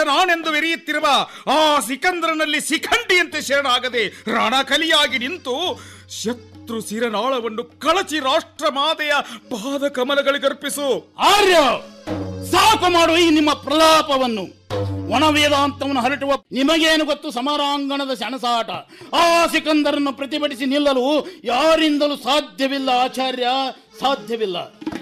ನಾನೆಂದು ವೆರೆಯುತ್ತಿರುವ ಆ ಸಿಕಂದರನಲ್ಲಿ ಸಿಖಂಡಿಯಂತೆ ಶರಣಾಗದೆ ರಣಕಲಿಯಾಗಿ ನಿಂತು ಶತ್ರು ಸಿರನಾಳವನ್ನು ಕಳಚಿ ರಾಷ್ಟ್ರ ಮಾತೆಯ ಪಾದ ಕಮಲಗಳಿಗರ್ಪಿಸು ಆರ್ಯ ಸಾಕು ಮಾಡು ಈ ನಿಮ್ಮ ಪ್ರಲಾಪವನ್ನು ಒಣ ವೇದಾಂತವನ್ನು ಹರಟುವ ನಿಮಗೇನು ಗೊತ್ತು ಸಮರಾಂಗಣದ ಸೆಣಸಾಟ ಆ ಸಿಕಂದರನ್ನು ಪ್ರತಿಭಟಿಸಿ ನಿಲ್ಲಲು ಯಾರಿಂದಲೂ ಸಾಧ್ಯವಿಲ್ಲ ಆಚಾರ್ಯ ಸಾಧ್ಯವಿಲ್ಲ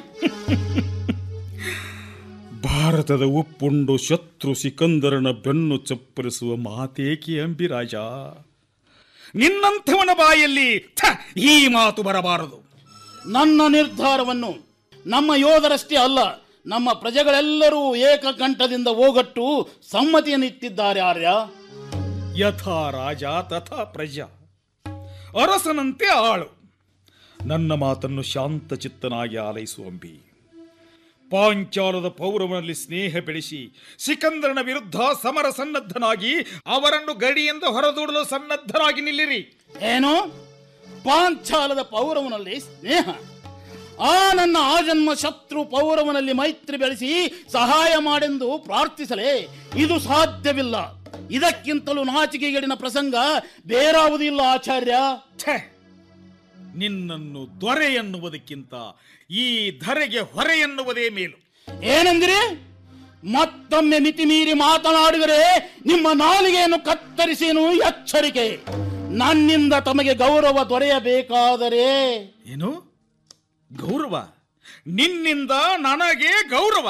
ಭಾರತದ ಉಪ್ಪುಂಡು ಶತ್ರು ಸಿಕಂದರನ ಬೆನ್ನು ಚಪ್ಪರಿಸುವ ಮಾತೇಕೆ ಅಂಬಿರಾಜ ನಿನ್ನಂಥವನ ಬಾಯಲ್ಲಿ ಥ, ಈ ಮಾತು ಬರಬಾರದು ನನ್ನ ನಿರ್ಧಾರವನ್ನು ನಮ್ಮ ಯೋಧರಷ್ಟೇ ಅಲ್ಲ ನಮ್ಮ ಪ್ರಜೆಗಳೆಲ್ಲರೂ ಏಕಕಂಠದಿಂದ ಓಗಟ್ಟು ಸಮ್ಮತಿಯನ್ನು ಇಟ್ಟಿದ್ದಾರೆ ಆರ್ಯ ಯಥಾ ರಾಜ ತಥಾ ಪ್ರಜಾ ಅರಸನಂತೆ ಆಳು ನನ್ನ ಮಾತನ್ನು ಶಾಂತಚಿತ್ತನಾಗಿ ಆಲೈಸುವಂಬಿ ಪಾಂಚಾಲದ ಪೌರವನಲ್ಲಿ ಸ್ನೇಹ ಬೆಳೆಸಿ ಸಿಕಂದರನ ವಿರುದ್ಧ ಸಮರ ಸನ್ನದ್ಧನಾಗಿ ಅವರನ್ನು ಗಡಿಯಿಂದ ಹೊರದೂಡಲು ಸನ್ನದ್ಧರಾಗಿ ನಿಲ್ಲಿರಿ ಏನು ಪಾಂಚಾಲದ ಪೌರವನಲ್ಲಿ ಸ್ನೇಹ ಆ ನನ್ನ ಆಜನ್ಮ ಶತ್ರು ಪೌರವನಲ್ಲಿ ಮೈತ್ರಿ ಬೆಳೆಸಿ ಸಹಾಯ ಮಾಡೆಂದು ಪ್ರಾರ್ಥಿಸಲೇ ಇದು ಸಾಧ್ಯವಿಲ್ಲ ಇದಕ್ಕಿಂತಲೂ ನಾಚಿಕೆಗೇಡಿನ ಪ್ರಸಂಗ ಬೇರಾವುದೂ ಇಲ್ಲ ಆಚಾರ್ಯ ಛೆ! ನಿನ್ನನ್ನು ದೊರೆ ಎನ್ನುವುದಕ್ಕಿಂತ ಈ ಧರೆಗೆ ಹೊರೆ ಎನ್ನುವುದೇ ಮೇಲು ಏನೆಂದಿರಿ ಮತ್ತೊಮ್ಮೆ ಮಿತಿ ಮೀರಿ ಮಾತನಾಡಿದರೆ ನಿಮ್ಮ ನಾಲಿಗೆಯನ್ನು ಕತ್ತರಿಸೇನು ಎಚ್ಚರಿಕೆ ನನ್ನಿಂದ ತಮಗೆ ಗೌರವ ದೊರೆಯಬೇಕಾದರೆ ಏನು ಗೌರವ ನಿನ್ನಿಂದ ನನಗೆ ಗೌರವ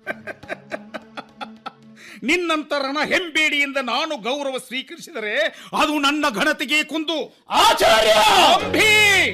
ನಿನ್ನಂತ ರಣ ಹೆಂಬೇಡಿಯಿಂದ ನಾನು ಗೌರವ ಸ್ವೀಕರಿಸಿದರೆ ಅದು ನನ್ನ ಘನತೆಗೆ ಕುಂದು ಆಚಾರ್ಯ ಅಂಬಿ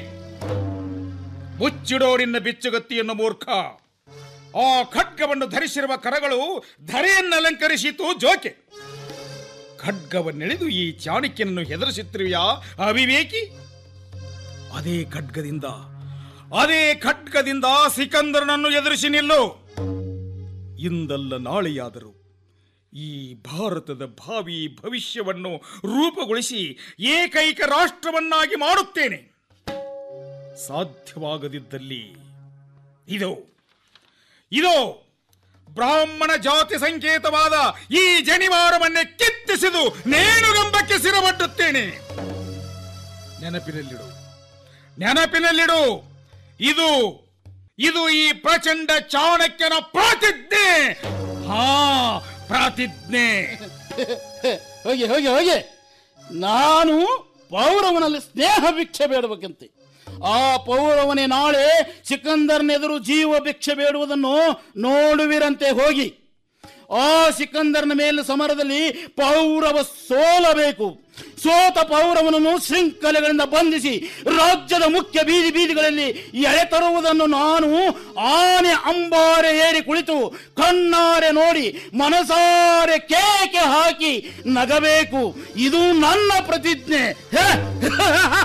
ಮುಚ್ಚಿಡೋ ನಿನ್ನ ಬಿಚ್ಚುಗತ್ತಿಯನ್ನು ಮೂರ್ಖ ಆ ಖಡ್ಗವನ್ನು ಧರಿಸಿರುವ ಕರಗಳು ಧರೆಯನ್ನು ಅಲಂಕರಿಸಿತು ಜೋಕೆ ಖಡ್ಗವನ್ನೆಳೆದು ಈ ಚಾಣಕ್ಯನನ್ನು ಹೆದರಿಸುತ್ತಿರುವೆಯಾ ಅವಿವೇಕಿ ಅದೇ ಖಡ್ಗದಿಂದ ಅದೇ ಖಡ್ಗದಿಂದ ಸಿಕಂದರನನ್ನು ಎದುರಿಸಿ ನಿಲ್ಲು ಇಂದಲ್ಲ ನಾಳೆಯಾದರೂ ಈ ಭಾರತದ ಭಾವಿ ಭವಿಷ್ಯವನ್ನು ರೂಪುಗೊಳಿಸಿ ಏಕೈಕ ರಾಷ್ಟ್ರವನ್ನಾಗಿ ಮಾಡುತ್ತೇನೆ ಸಾಧ್ಯವಾಗದಿದ್ದಲ್ಲಿ ಇದು ಇದು ಬ್ರಾಹ್ಮಣ ಜಾತಿ ಸಂಕೇತವಾದ ಈ ಜನಿವಾರವನ್ನೇ ಕಿತ್ತಿಸಿದು ನೇಣುಗಂಬಕ್ಕೆ ಸಿರಮಟ್ಟುತ್ತೇನೆ ನೆನಪಿನಲ್ಲಿಡು ನೆನಪಿನಲ್ಲಿಡು ಇದು ಇದು ಈ ಪ್ರಚಂಡ ಚಾಣಕ್ಯನ ಪ್ರತಿಜ್ಞೆ ಹಾ ಪ್ರತಿಜ್ಞೆ ಹೋಗಿ ಹೋಗಿ ಹೋಗಿ ನಾನು ಪೌರವನಲ್ಲಿ ಸ್ನೇಹ ಭಿಕ್ಷೆ ಬೇಡಬೇಕಂತೆ ಆ ಪೌರವನೇ ನಾಳೆ ಸಿಕಂದರ್ನೆದುರು ಜೀವ ಭಿಕ್ಷೆ ಬೇಡುವುದನ್ನು ನೋಡುವಿರಂತೆ ಹೋಗಿ ಆ ಸಿಕಂದರ್ನ ಮೇಲೆ ಸಮರದಲ್ಲಿ ಪೌರವ ಸೋಲಬೇಕು ಸೋತ ಪೌರವನನ್ನು ಶೃಂಖಲೆಗಳಿಂದ ಬಂಧಿಸಿ ರಾಜ್ಯದ ಮುಖ್ಯ ಬೀದಿ ಬೀದಿಗಳಲ್ಲಿ ಎಳೆತರುವುದನ್ನು ನಾನು ಆನೆ ಅಂಬಾರೆ ಏರಿ ಕುಳಿತು ಕಣ್ಣಾರೆ ನೋಡಿ ಮನಸಾರೆ ಕೇಕೆ ಹಾಕಿ ನಗಬೇಕು ಇದು ನನ್ನ ಪ್ರತಿಜ್ಞೆ